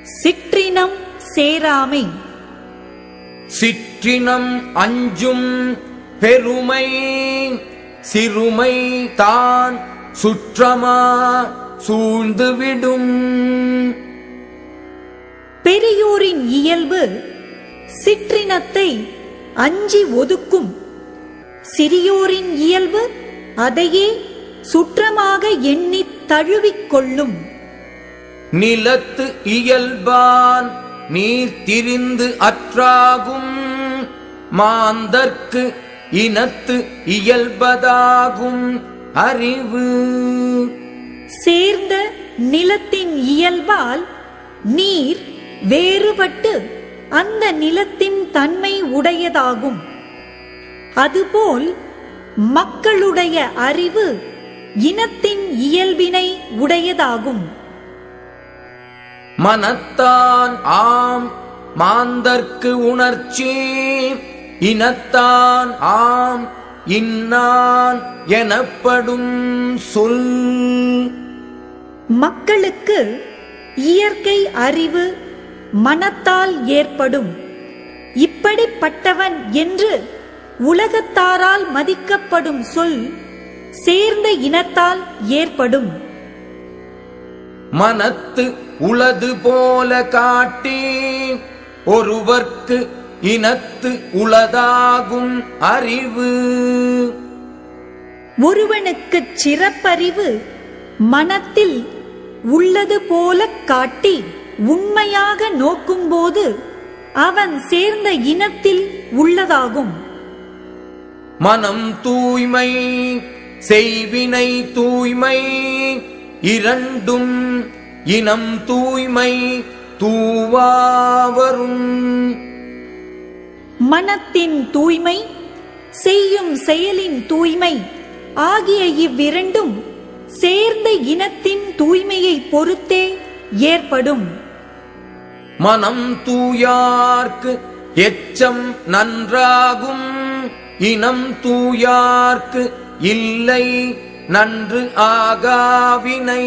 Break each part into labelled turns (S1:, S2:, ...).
S1: சிற்றினம் சேராமை
S2: சிற்றினம் அஞ்சும் பெருமை சிறுமை தான் சுற்றமா சூழ்ந்துவிடும்
S1: பெரியோரின் இயல்பு சிற்றினத்தை அஞ்சி ஒதுக்கும் சிறியோரின் இயல்பு அதையே சுற்றமாக எண்ணித் தழுவிக் கொள்ளும்
S2: நிலத்து இயல்பான் நீர் திரிந்து அற்றாகும் மாந்தர்க்கு இனத்து இயல்பதாகும் அறிவு
S1: சேர்ந்த நிலத்தின் இயல்பால் நீர் வேறுபட்டு அந்த நிலத்தின் தன்மை உடையதாகும் அதுபோல் மக்களுடைய அறிவு இனத்தின் இயல்பினை உடையதாகும்
S2: மனத்தான் ஆம் மாந்தர்க்கு உணர்ச்சி இனத்தான் ஆம் இன்னான் எனப்படும் சொல்
S1: மக்களுக்கு இயற்கை அறிவு மனத்தால் ஏற்படும் இப்படிப்பட்டவன் என்று உலகத்தாரால் மதிக்கப்படும் சொல் சேர்ந்த இனத்தால் ஏற்படும்
S2: மனத்து உளது போல காட்டி ஒருவர்க்கு இனத்து உளதாகும் அறிவு
S1: ஒருவனுக்குச் சிறப்பறிவு மனத்தில் உள்ளது போல காட்டி உண்மையாக நோக்கும்போது அவன் சேர்ந்த இனத்தில் உள்ளதாகும்
S2: மனம் தூய்மை செய்வினை தூய்மை இரண்டும் இனம் தூய்மை தூவாவரும்
S1: மனத்தின் தூய்மை செய்யும் செயலின் தூய்மை ஆகிய இவ்விரண்டும் சேர்ந்த இனத்தின் தூய்மையை பொறுத்தே ஏற்படும்
S2: மனம் தூயார்க்கு எச்சம் நன்றாகும் இனம் தூயார்க்கு இல்லை நன்று ஆகாவினை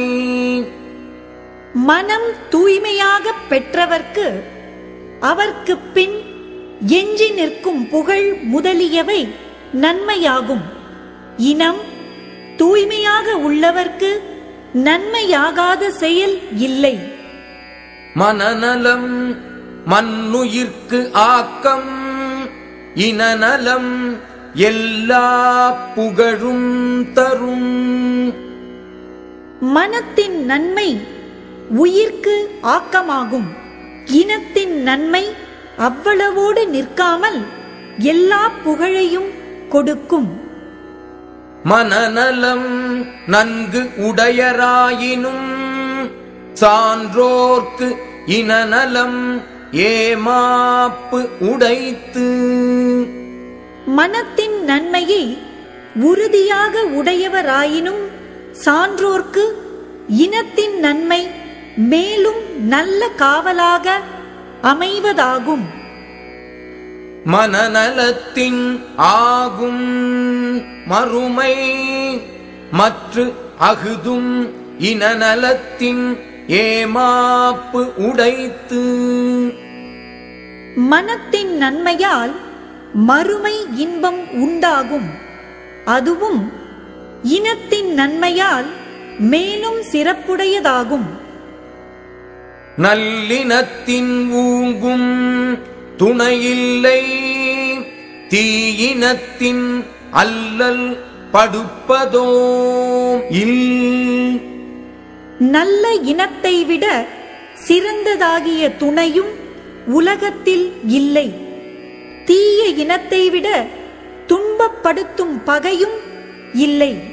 S1: மனம் தூய்மையாக பெற்றவர்க்கு அவர்க்குப் பின் எஞ்சி நிற்கும் புகழ் முதலியவை நன்மையாகும் இனம் தூய்மையாக உள்ளவர்க்கு நன்மையாகாத செயல் இல்லை
S2: மனநலம் மண்ணுயிர்க்கு ஆக்கம் இனநலம் எல்லா புகழும் தரும்
S1: மனத்தின் நன்மை உயிர்க்கு ஆக்கமாகும் இனத்தின் நன்மை அவ்வளவோடு நிற்காமல் எல்லா புகழையும் கொடுக்கும்
S2: மனநலம் நன்கு உடையராயினும் சான்றோர்க்கு இனநலம் ஏமாப்பு உடைத்து
S1: மனத்தின் நன்மையை உறுதியாக உடையவராயினும் சான்றோர்க்கு இனத்தின் நன்மை மேலும் நல்ல காவலாக அமைவதாகும்
S2: மனநலத்தின் ஆகும் மறுமை மற்ற அகுதும் இனநலத்தின் ஏமாப்பு உடைத்து
S1: மனத்தின் நன்மையால் மறுமை இன்பம் உண்டாகும் அதுவும் இனத்தின் நன்மையால் மேலும் சிறப்புடையதாகும்
S2: நல்லினத்தின் ஊங்கும் துணையில்லை தீயினத்தின் அல்லல் படுப்பதோ இல்
S1: நல்ல இனத்தை விட சிறந்ததாகிய துணையும் உலகத்தில் இல்லை தீய இனத்தை விட துன்பப்படுத்தும் பகையும் இல்லை